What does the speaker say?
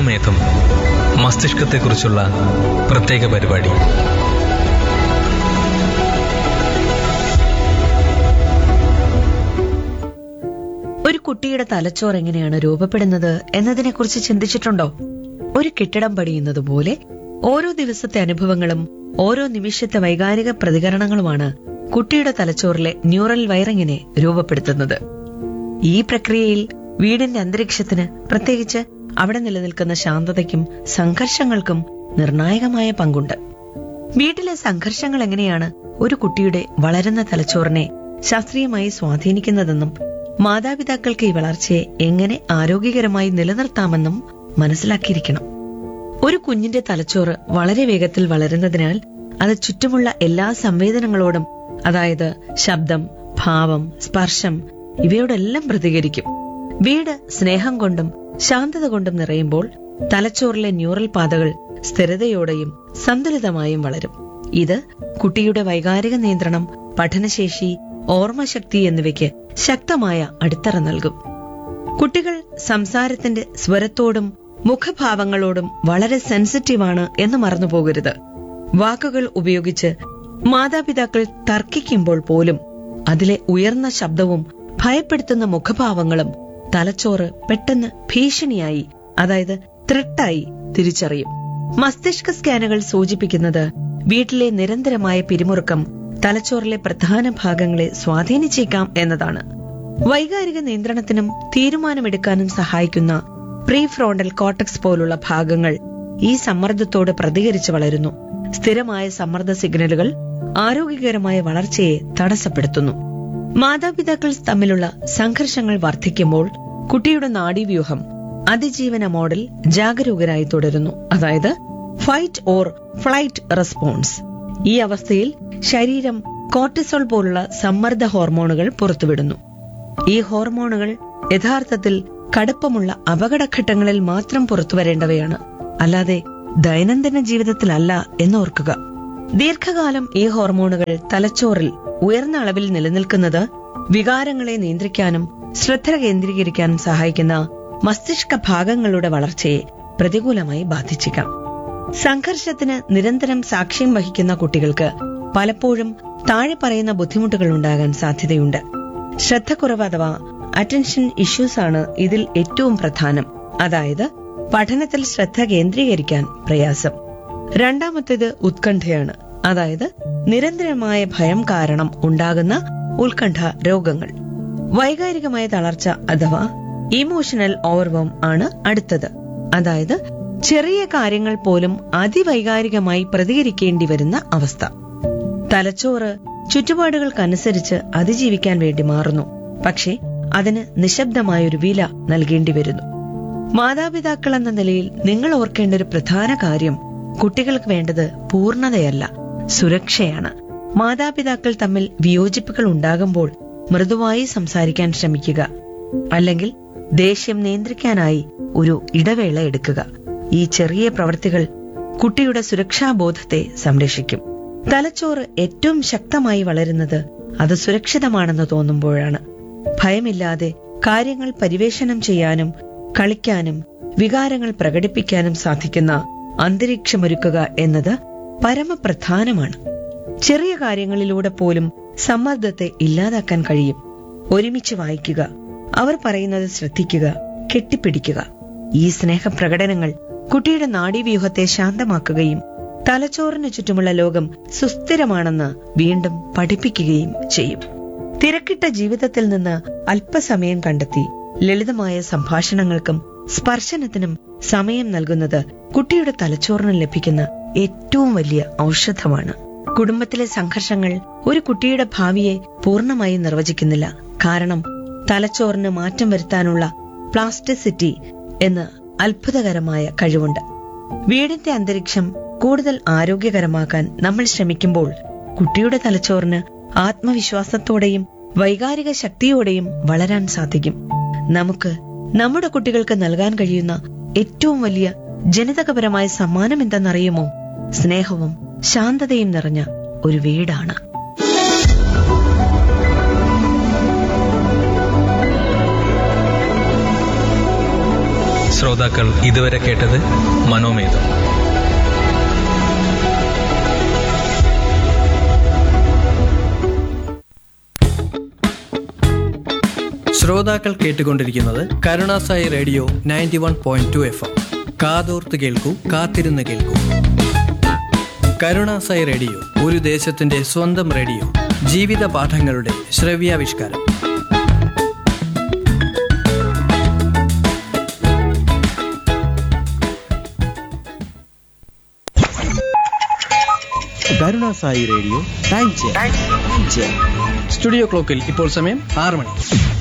സമയത്തും മസ്തിഷ്കത്തെക്കുറിച്ചുള്ള പ്രത്യേക പരിപാടി ഒരു കുട്ടിയുടെ തലച്ചോറ് എങ്ങനെയാണ് രൂപപ്പെടുന്നത് എന്നതിനെക്കുറിച്ച് ചിന്തിച്ചിട്ടുണ്ടോ ഒരു കെട്ടിടം പണിയുന്നത് പോലെ ഓരോ ദിവസത്തെ അനുഭവങ്ങളും ഓരോ നിമിഷത്തെ വൈകാരിക പ്രതികരണങ്ങളുമാണ് കുട്ടിയുടെ തലച്ചോറിലെ ന്യൂറൽ വയറിങ്ങിനെ രൂപപ്പെടുത്തുന്നത് ഈ പ്രക്രിയയിൽ വീടിന്റെ അന്തരീക്ഷത്തിന് പ്രത്യേകിച്ച് അവിടെ നിലനിൽക്കുന്ന ശാന്തതയ്ക്കും സംഘർഷങ്ങൾക്കും നിർണായകമായ പങ്കുണ്ട് വീട്ടിലെ സംഘർഷങ്ങൾ എങ്ങനെയാണ് ഒരു കുട്ടിയുടെ വളരുന്ന തലച്ചോറിനെ ശാസ്ത്രീയമായി സ്വാധീനിക്കുന്നതെന്നും മാതാപിതാക്കൾക്ക് ഈ വളർച്ചയെ എങ്ങനെ ആരോഗ്യകരമായി നിലനിർത്താമെന്നും മനസ്സിലാക്കിയിരിക്കണം ഒരു കുഞ്ഞിന്റെ തലച്ചോറ് വളരെ വേഗത്തിൽ വളരുന്നതിനാൽ അത് ചുറ്റുമുള്ള എല്ലാ സംവേദനങ്ങളോടും അതായത് ശബ്ദം ഭാവം സ്പർശം ഇവയോടെല്ലാം പ്രതികരിക്കും വീട് സ്നേഹം കൊണ്ടും ശാന്തത കൊണ്ടും നിറയുമ്പോൾ തലച്ചോറിലെ ന്യൂറൽ പാതകൾ സ്ഥിരതയോടെയും സന്തുലിതമായും വളരും ഇത് കുട്ടിയുടെ വൈകാരിക നിയന്ത്രണം പഠനശേഷി ഓർമ്മശക്തി എന്നിവയ്ക്ക് ശക്തമായ അടിത്തറ നൽകും കുട്ടികൾ സംസാരത്തിന്റെ സ്വരത്തോടും മുഖഭാവങ്ങളോടും വളരെ സെൻസിറ്റീവാണ് എന്ന് മറന്നുപോകരുത് വാക്കുകൾ ഉപയോഗിച്ച് മാതാപിതാക്കൾ തർക്കിക്കുമ്പോൾ പോലും അതിലെ ഉയർന്ന ശബ്ദവും ഭയപ്പെടുത്തുന്ന മുഖഭാവങ്ങളും തലച്ചോറ് പെട്ടെന്ന് ഭീഷണിയായി അതായത് ത്രെട്ടായി തിരിച്ചറിയും മസ്തിഷ്ക സ്കാനുകൾ സൂചിപ്പിക്കുന്നത് വീട്ടിലെ നിരന്തരമായ പിരിമുറുക്കം തലച്ചോറിലെ പ്രധാന ഭാഗങ്ങളെ സ്വാധീനിച്ചേക്കാം എന്നതാണ് വൈകാരിക നിയന്ത്രണത്തിനും തീരുമാനമെടുക്കാനും സഹായിക്കുന്ന പ്രീ ഫ്രോണ്ടൽ കോട്ടക്സ് പോലുള്ള ഭാഗങ്ങൾ ഈ സമ്മർദ്ദത്തോട് പ്രതികരിച്ച് വളരുന്നു സ്ഥിരമായ സമ്മർദ്ദ സിഗ്നലുകൾ ആരോഗ്യകരമായ വളർച്ചയെ തടസ്സപ്പെടുത്തുന്നു മാതാപിതാക്കൾ തമ്മിലുള്ള സംഘർഷങ്ങൾ വർദ്ധിക്കുമ്പോൾ കുട്ടിയുടെ നാഡീവ്യൂഹം അതിജീവന മോഡൽ ജാഗരൂകരായി തുടരുന്നു അതായത് ഫൈറ്റ് ഓർ ഫ്ലൈറ്റ് റെസ്പോൺസ് ഈ അവസ്ഥയിൽ ശരീരം കോർട്ടിസോൾ പോലുള്ള സമ്മർദ്ദ ഹോർമോണുകൾ പുറത്തുവിടുന്നു ഈ ഹോർമോണുകൾ യഥാർത്ഥത്തിൽ കടുപ്പമുള്ള അപകടഘട്ടങ്ങളിൽ മാത്രം പുറത്തുവരേണ്ടവയാണ് അല്ലാതെ ദൈനംദിന ജീവിതത്തിലല്ല എന്നോർക്കുക ദീർഘകാലം ഈ ഹോർമോണുകൾ തലച്ചോറിൽ ഉയർന്ന അളവിൽ നിലനിൽക്കുന്നത് വികാരങ്ങളെ നിയന്ത്രിക്കാനും ശ്രദ്ധ കേന്ദ്രീകരിക്കാനും സഹായിക്കുന്ന മസ്തിഷ്ക ഭാഗങ്ങളുടെ വളർച്ചയെ പ്രതികൂലമായി ബാധിച്ചേക്കാം സംഘർഷത്തിന് നിരന്തരം സാക്ഷ്യം വഹിക്കുന്ന കുട്ടികൾക്ക് പലപ്പോഴും താഴെ പറയുന്ന ബുദ്ധിമുട്ടുകൾ ഉണ്ടാകാൻ സാധ്യതയുണ്ട് ശ്രദ്ധക്കുറവ് അഥവാ അറ്റൻഷൻ ഇഷ്യൂസ് ആണ് ഇതിൽ ഏറ്റവും പ്രധാനം അതായത് പഠനത്തിൽ ശ്രദ്ധ കേന്ദ്രീകരിക്കാൻ പ്രയാസം രണ്ടാമത്തേത് ഉത്കണ്ഠയാണ് അതായത് നിരന്തരമായ ഭയം കാരണം ഉണ്ടാകുന്ന ഉത്കണ്ഠ രോഗങ്ങൾ വൈകാരികമായ തളർച്ച അഥവാ ഇമോഷണൽ ഓവർവം ആണ് അടുത്തത് അതായത് ചെറിയ കാര്യങ്ങൾ പോലും അതിവൈകാരികമായി പ്രതികരിക്കേണ്ടി വരുന്ന അവസ്ഥ തലച്ചോറ് ചുറ്റുപാടുകൾക്കനുസരിച്ച് അതിജീവിക്കാൻ വേണ്ടി മാറുന്നു പക്ഷേ അതിന് നിശബ്ദമായൊരു വില നൽകേണ്ടി വരുന്നു മാതാപിതാക്കൾ എന്ന നിലയിൽ നിങ്ങൾ ഓർക്കേണ്ട ഒരു പ്രധാന കാര്യം കുട്ടികൾക്ക് വേണ്ടത് പൂർണ്ണതയല്ല സുരക്ഷയാണ് മാതാപിതാക്കൾ തമ്മിൽ വിയോജിപ്പുകൾ ഉണ്ടാകുമ്പോൾ മൃദുവായി സംസാരിക്കാൻ ശ്രമിക്കുക അല്ലെങ്കിൽ ദേഷ്യം നിയന്ത്രിക്കാനായി ഒരു ഇടവേള എടുക്കുക ഈ ചെറിയ പ്രവൃത്തികൾ കുട്ടിയുടെ സുരക്ഷാബോധത്തെ സംരക്ഷിക്കും തലച്ചോറ് ഏറ്റവും ശക്തമായി വളരുന്നത് അത് സുരക്ഷിതമാണെന്ന് തോന്നുമ്പോഴാണ് ഭയമില്ലാതെ കാര്യങ്ങൾ പരിവേഷണം ചെയ്യാനും കളിക്കാനും വികാരങ്ങൾ പ്രകടിപ്പിക്കാനും സാധിക്കുന്ന അന്തരീക്ഷമൊരുക്കുക എന്നത് പരമപ്രധാനമാണ് ചെറിയ കാര്യങ്ങളിലൂടെ പോലും സമ്മർദ്ദത്തെ ഇല്ലാതാക്കാൻ കഴിയും ഒരുമിച്ച് വായിക്കുക അവർ പറയുന്നത് ശ്രദ്ധിക്കുക കെട്ടിപ്പിടിക്കുക ഈ സ്നേഹപ്രകടനങ്ങൾ കുട്ടിയുടെ നാഡീവ്യൂഹത്തെ ശാന്തമാക്കുകയും തലച്ചോറിന് ചുറ്റുമുള്ള ലോകം സുസ്ഥിരമാണെന്ന് വീണ്ടും പഠിപ്പിക്കുകയും ചെയ്യും തിരക്കിട്ട ജീവിതത്തിൽ നിന്ന് അല്പസമയം കണ്ടെത്തി ലളിതമായ സംഭാഷണങ്ങൾക്കും സ്പർശനത്തിനും സമയം നൽകുന്നത് കുട്ടിയുടെ തലച്ചോറിന് ലഭിക്കുന്ന ഏറ്റവും വലിയ ഔഷധമാണ് കുടുംബത്തിലെ സംഘർഷങ്ങൾ ഒരു കുട്ടിയുടെ ഭാവിയെ പൂർണ്ണമായി നിർവചിക്കുന്നില്ല കാരണം തലച്ചോറിന് മാറ്റം വരുത്താനുള്ള പ്ലാസ്റ്റിസിറ്റി എന്ന അത്ഭുതകരമായ കഴിവുണ്ട് വീടിന്റെ അന്തരീക്ഷം കൂടുതൽ ആരോഗ്യകരമാക്കാൻ നമ്മൾ ശ്രമിക്കുമ്പോൾ കുട്ടിയുടെ തലച്ചോറിന് ആത്മവിശ്വാസത്തോടെയും വൈകാരിക ശക്തിയോടെയും വളരാൻ സാധിക്കും നമുക്ക് നമ്മുടെ കുട്ടികൾക്ക് നൽകാൻ കഴിയുന്ന ഏറ്റവും വലിയ ജനിതകപരമായ സമ്മാനം എന്തെന്നറിയുമോ സ്നേഹവും ശാന്തതയും നിറഞ്ഞ ഒരു വീടാണ് ശ്രോതാക്കൾ ഇതുവരെ കേട്ടത് മനോമേധം ശ്രോതാക്കൾ കേട്ടുകൊണ്ടിരിക്കുന്നത് Karunasai radio ninety one point two F M കാതോർത്ത് കേൾക്കൂ കാത്തിരുന്ന് കേൾക്കൂ കരുണാസായി റേഡിയോ ഒരു ദേശത്തിന്റെ സ്വന്തം റേഡിയോ ജീവിത പാഠങ്ങളുടെ ശ്രവ്യാവിഷ്കാരം Karunasai radio time chair time chair studio ക്ലോക്കിൽ ഇപ്പോൾ സമയം ആറ് മണി